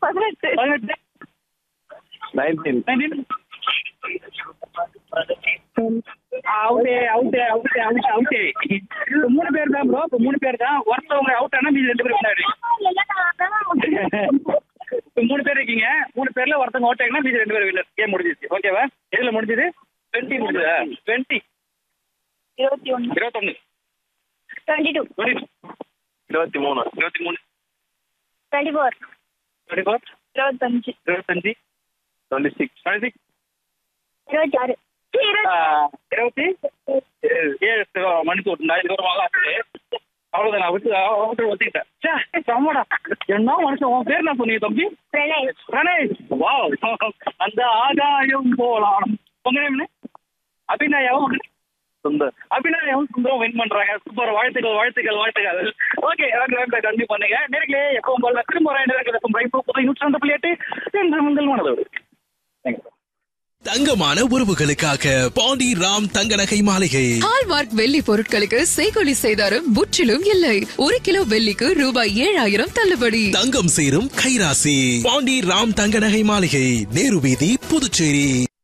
பதினெட்டு பதினெட்டு nineteen nineteen அவுட்டே அவுட்டே அவுட்டே அவுட்டே அவுட்டே இப்போ மூணு பேர் தான் ப்ரோ இப்போ மூணு பேர் தான் ஒருத்தவங்க அவுட் ஆனா மீதி ரெண்டு பேர் முன்னாடி இப்போ மூணு பேர் இருக்கீங்க மூணு பேர்ல ஒருத்தவங்க அவுட் ஆகினா மீதி ரெண்டு பேர் வில்லர் கேம் முடிஞ்சிச்சு ஓகேவா எதுல முடிஞ்சது டுவெண்ட்டி முடிஞ்சதா டுவெண்ட்டி இருபத்தி ஒன்று இருபத்தொன்னு டுவெண்ட்டி டூ டுவெண்ட்டி இருபத்தி மூணு இருபத்தி மூணு டுவெண்ட்டி ஃபோர் டுவெண்ட்டி ஃபோர் இருபத்தஞ்சு இருபத்தஞ்சு டுவெண்ட்டி சிக்ஸ் டுவெண்ட்டி சிக்ஸ் இருபத்தி ஆறு இருபத்தி ஏழு மணிக்கு விட்டுருந்தா இது ஒரு மகா ஆச்சு அவ்வளோதான் நான் விட்டு அவட்டு ஒத்திக்கிட்டேன் சே செம்மடா என்ன மனுஷன் உன் பேர் என்ன சொன்னீங்க தம்பி பிரணய் பிரணேஷ் வாவ் அந்த ஆகாயம் போலாம் உங்க நேம் அபிநயாவும் சுந்தர் அபிநயாவும் சுந்தரம் வின் பண்றாங்க சூப்பர் வாழ்த்துக்கள் வாழ்த்துக்கள் வாழ்த்துக்கள் ஓகே கண்டிப்பா பண்ணுங்க நேர்களே எப்பவும் போல திரும்ப ஒரு நேரத்தில் ரைட் புது நூற்றி ரெண்டு புள்ளி எட்டு என்று உங்கள் மனதோடு தேங்க்யூ தங்கமான உறவுகளுக்காக பாண்டி ராம் தங்க நகை மாளிகை ஹால்மார்க் வெள்ளி பொருட்களுக்கு செய்கொலி செய்தாரும் முற்றிலும் இல்லை ஒரு கிலோ வெள்ளிக்கு ரூபாய் ஏழாயிரம் தள்ளுபடி தங்கம் சேரும் கைராசி பாண்டி ராம் தங்க நகை மாளிகை நேரு வீதி புதுச்சேரி